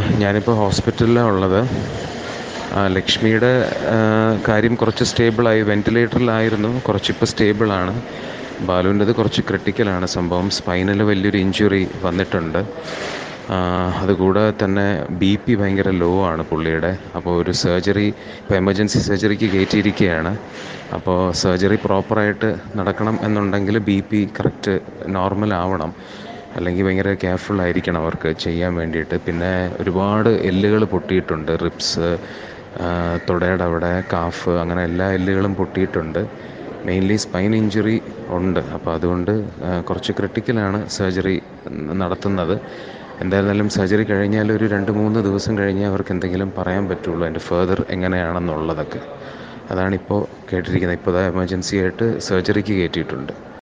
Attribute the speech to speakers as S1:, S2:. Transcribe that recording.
S1: ഞാനിപ്പോൾ ഹോസ്പിറ്റലിലാണ് ഉള്ളത് ആ, ലക്ഷ്മിയുടെ ആ, കാര്യം കുറച്ച് സ്റ്റേബിളായി വെൻറ്റിലേറ്ററിലായിരുന്നു കുറച്ചിപ്പോൾ സ്റ്റേബിളാണ് ബാലുവിൻ്റെത് കുറച്ച് ക്രിട്ടിക്കലാണ് സംഭവം സ്പൈനൽ വലിയൊരു ഇഞ്ചുറി വന്നിട്ടുണ്ട് ആ, അതുകൂടാതെ തന്നെ ബി പി ഭയങ്കര ലോ ആണ് പുള്ളിയുടെ അപ്പോൾ ഒരു സർജറി ഇപ്പോൾ എമർജൻസി സർജറിക്ക് കയറ്റിയിരിക്കുകയാണ് അപ്പോൾ സർജറി പ്രോപ്പറായിട്ട് നടക്കണം എന്നുണ്ടെങ്കിൽ ബി പി കറക്റ്റ് നോർമൽ ആവണം അല്ലെങ്കിൽ ഭയങ്കര കെയർഫുൾ ആയിരിക്കണം അവർക്ക് ചെയ്യാൻ വേണ്ടിയിട്ട് പിന്നെ ഒരുപാട് എല്ലുകൾ പൊട്ടിയിട്ടുണ്ട് റിബ്സ് തുടയുടെ അവിടെ കാഫ് അങ്ങനെ എല്ലാ എല്ലുകളും പൊട്ടിയിട്ടുണ്ട് മെയിൻലി സ്പൈൻ ഇഞ്ചുറി ഉണ്ട് അപ്പോൾ അതുകൊണ്ട് ആ, കുറച്ച് ക്രിട്ടിക്കലാണ് സർജറി നടത്തുന്നത് എന്തായിരുന്നാലും സർജറി കഴിഞ്ഞാൽ ഒരു രണ്ട് മൂന്ന് ദിവസം കഴിഞ്ഞേ അവർക്ക് എന്തെങ്കിലും പറയാൻ പറ്റുള്ളൂ അതിൻ്റെ ഫേർദർ എങ്ങനെയാണെന്നുള്ളതൊക്കെ അതാണിപ്പോൾ കേട്ടിരിക്കുന്നത് ഇപ്പോൾ എമർജൻസി ആയിട്ട് സർജറിക്ക് കയറ്റിയിട്ടുണ്ട്